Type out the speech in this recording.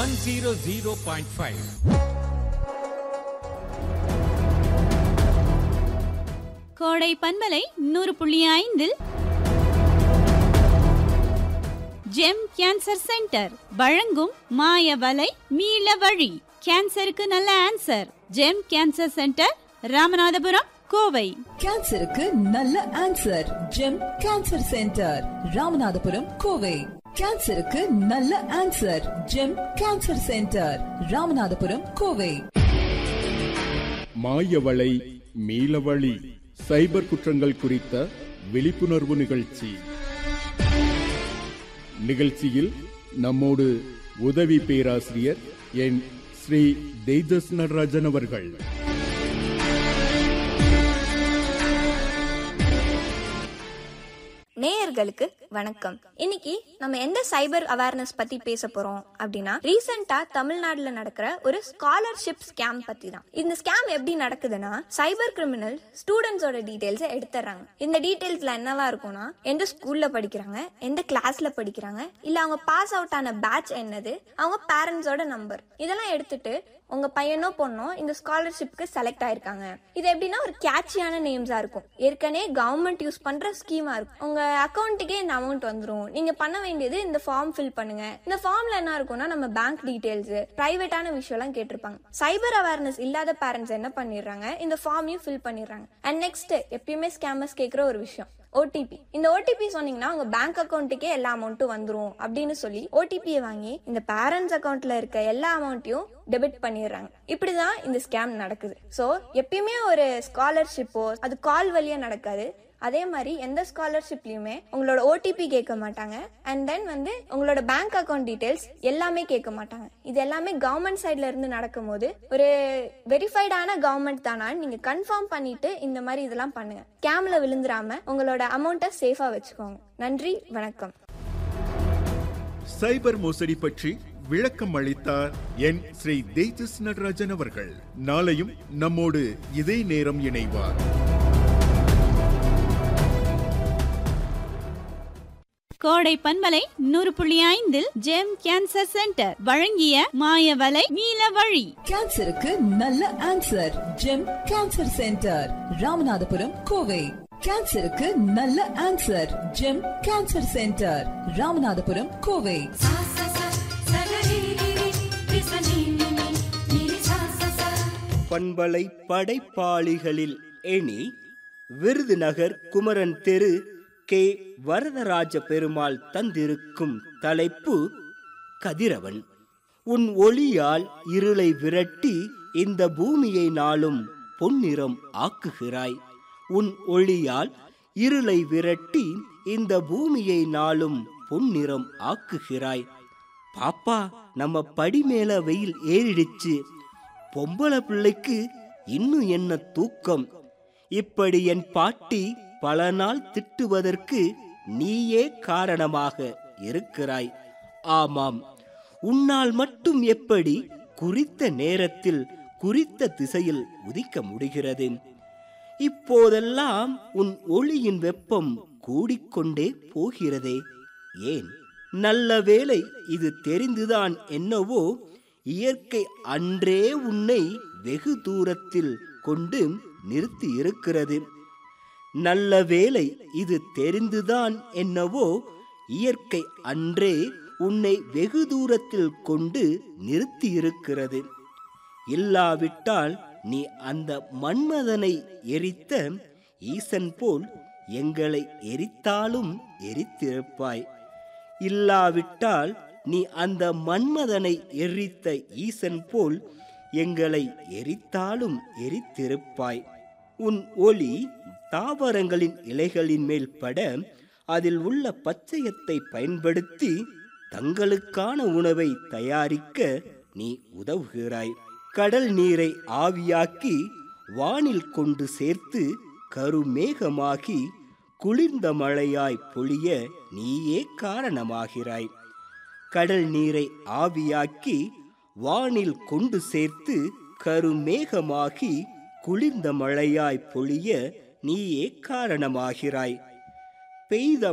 one zero zero point five Kodai பன்மலை நூறு புள்ளி ஐந்தில் ஜெம் கேன்சர் சென்டர் வழங்கும் மாய வலை மீள வழி கேன்சருக்கு நல்ல answer GEM cancer centre Ramanathapuram Kovai கேன்சருக்கு நல்ல answer GEM cancer centre Ramanathapuram Kovai கேன்சருக்கு நல்ல answer GEM cancer centre Ramanathapuram Kovai மாயவளை மீளவழி சைபர் குற்றங்கள் குறித்த விழிப்புணர்வு நிகழ்ச்சி நிகழ்ச்சியில் நம்மோடு உதவி பேராசிரியர் என் ஸ்ரீ தேஜஸ் நடராஜன் அவர்கள் நேயர்களுக்கு வணக்கம் இன்னைக்கு நம்ம எந்த சைபர் அவேர்னஸ் பத்தி பேச போறோம் அப்படின்னா ரீசெண்டா தமிழ்நாடுல நடக்கிற ஒரு ஸ்காலர்ஷிப் ஸ்கேம் பத்தி தான் இந்த ஸ்கேம் எப்படி நடக்குதுன்னா சைபர் கிரிமினல் ஸ்டூடெண்ட்ஸோட டீடைல்ஸ் எடுத்துறாங்க இந்த டீடைல்ஸ்ல என்னவா இருக்கும்னா எந்த ஸ்கூல்ல படிக்கிறாங்க எந்த கிளாஸ்ல படிக்கிறாங்க இல்ல அவங்க பாஸ் அவுட் ஆன பேட்ச் என்னது அவங்க பேரண்ட்ஸோட நம்பர் இதெல்லாம் எடுத்துட்டு உங்க பையனோ பொண்ணோ இந்த ஸ்காலர்ஷிப்க்கு செலக்ட் ஆயிருக்காங்க இது எப்படின்னா ஒரு கேட்சியான நேம்ஸா இருக்கும் ஏற்கனவே கவர்மெண்ட் யூஸ் பண்ற ஸ்கீமா இருக்கும் உங்க அக்கௌண்ட்டுக்கே இந்த அமௌண்ட் வந்துரும் நீங்க பண்ண வேண்டியது இந்த ஃபார்ம் ஃபில் பண்ணுங்க இந்த ஃபார்ம்ல என்ன இருக்கும்னா நம்ம பேங்க் டீடைல்ஸ் பிரைவேட்டான விஷயம் எல்லாம் கேட்டிருப்பாங்க சைபர் அவேர்னஸ் இல்லாத பேரண்ட்ஸ் என்ன பண்ணிடுறாங்க இந்த ஃபார்மையும் ஃபில் பண்ணிடுறாங்க அண்ட் நெக்ஸ்ட் எப்பயுமே ஸ்கேமர்ஸ் கேட்குற ஒரு விஷயம் ஓடிபி இந்த ஓடிபி சொன்னீங்கன்னா உங்க பேங்க் அக்கௌண்ட்டுக்கே எல்லா அமௌண்ட்டும் வந்துரும் அப்படின்னு சொல்லி ஓடிபியை வாங்கி இந்த பேரண்ட்ஸ் அக்கௌண்ட்ல இருக்க எல்லா அமௌண்ட்டையும் டெபிட் பண்ணிடுறாங்க இப்படிதான் இந்த ஸ்கேம் நடக்குது சோ எப்பயுமே ஒரு ஸ்காலர்ஷிப்போ அது கால் வழியா நடக்காது அதே மாதிரி எந்த ஸ்காலர்ஷிப்லயுமே உங்களோட ஓடிபி கேட்க மாட்டாங்க அண்ட் தென் வந்து உங்களோட பேங்க் அக்கவுண்ட் டீடைல்ஸ் எல்லாமே கேட்க மாட்டாங்க இது எல்லாமே கவர்மெண்ட் சைட்ல இருந்து நடக்கும்போது ஒரு வெரிஃபைடான கவர்மெண்ட் தானான்னு நீங்க கன்ஃபார்ம் பண்ணிட்டு இந்த மாதிரி இதெல்லாம் பண்ணுங்க ஸ்கேம்ல விழுந்துராம உங்களோட அமௌண்ட்டை சேஃபா வச்சுக்கோங்க நன்றி வணக்கம் சைபர் மோசடி பற்றி விளக்கம் அளித்தார் என் ஸ்ரீ தேஜஸ் நடராஜன் அவர்கள் நாளையும் நம்மோடு இதே நேரம் இணைவார் கோடை பன்மலை நூறு புள்ளி ஐந்தில் ஜெம் கேன்சர் சென்டர் வழங்கிய மாய வலை மீள வழி கேன்சருக்கு நல்ல answer GEM cancer centre Ramanathapuram Kovai கேன்சருக்கு நல்ல answer GEM cancer centre Ramanathapuram Kovai பண்பலை படைப்பாளிகளில் எணி விருதுநகர் குமரன் தெரு கே வரதராஜ பெருமாள் தந்திருக்கும் தலைப்பு கதிரவன் உன் ஒளியால் இருளை விரட்டி இந்த பூமியை நாளும் பொன்னிறம் ஆக்குகிறாய் உன் ஒளியால் இருளை விரட்டி இந்த பூமியை நாளும் பொன்னிறம் ஆக்குகிறாய் பாப்பா நம்ம படி மேல வெயில் ஏறிடுச்சு பொம்பளை பிள்ளைக்கு இன்னும் என்ன தூக்கம் இப்படி என் பாட்டி பல நாள் திட்டுவதற்கு நீயே காரணமாக இருக்கிறாய் ஆமாம் உன்னால் மட்டும் எப்படி குறித்த நேரத்தில் குறித்த திசையில் உதிக்க முடிகிறது இப்போதெல்லாம் உன் ஒளியின் வெப்பம் கூடிக்கொண்டே போகிறதே ஏன் நல்ல வேளை இது தெரிந்துதான் என்னவோ இயற்கை அன்றே உன்னை வெகு தூரத்தில் கொண்டு நிறுத்தி இருக்கிறது நல்ல வேளை இது தெரிந்துதான் என்னவோ இயற்கை அன்றே உன்னை வெகு தூரத்தில் கொண்டு நிறுத்தி இருக்கிறது இல்லாவிட்டால் நீ அந்த மன்மதனை எரித்த ஈசன் போல் எங்களை எரித்தாலும் எரித்திருப்பாய் இல்லாவிட்டால் நீ அந்த மன்மதனை எரித்த ஈசன் போல் எங்களை எரித்தாலும் எரித்திருப்பாய் உன் ஒளி தாவரங்களின் இலைகளின் மேல் பட அதில் உள்ள பச்சையத்தை பயன்படுத்தி தங்களுக்கான உணவை தயாரிக்க நீ உதவுகிறாய் கடல் நீரை ஆவியாக்கி வானில் கொண்டு சேர்த்து கருமேகமாகி குளிர்ந்த மழையாய் பொழிய நீயே காரணமாகிறாய் கடல் நீரை ஆவியாக்கி வானில் கொண்டு சேர்த்து கருமேகமாகி குளிர்ந்த மழையாய் பொழிய நீயே காரணமாகிறாய் பெய்த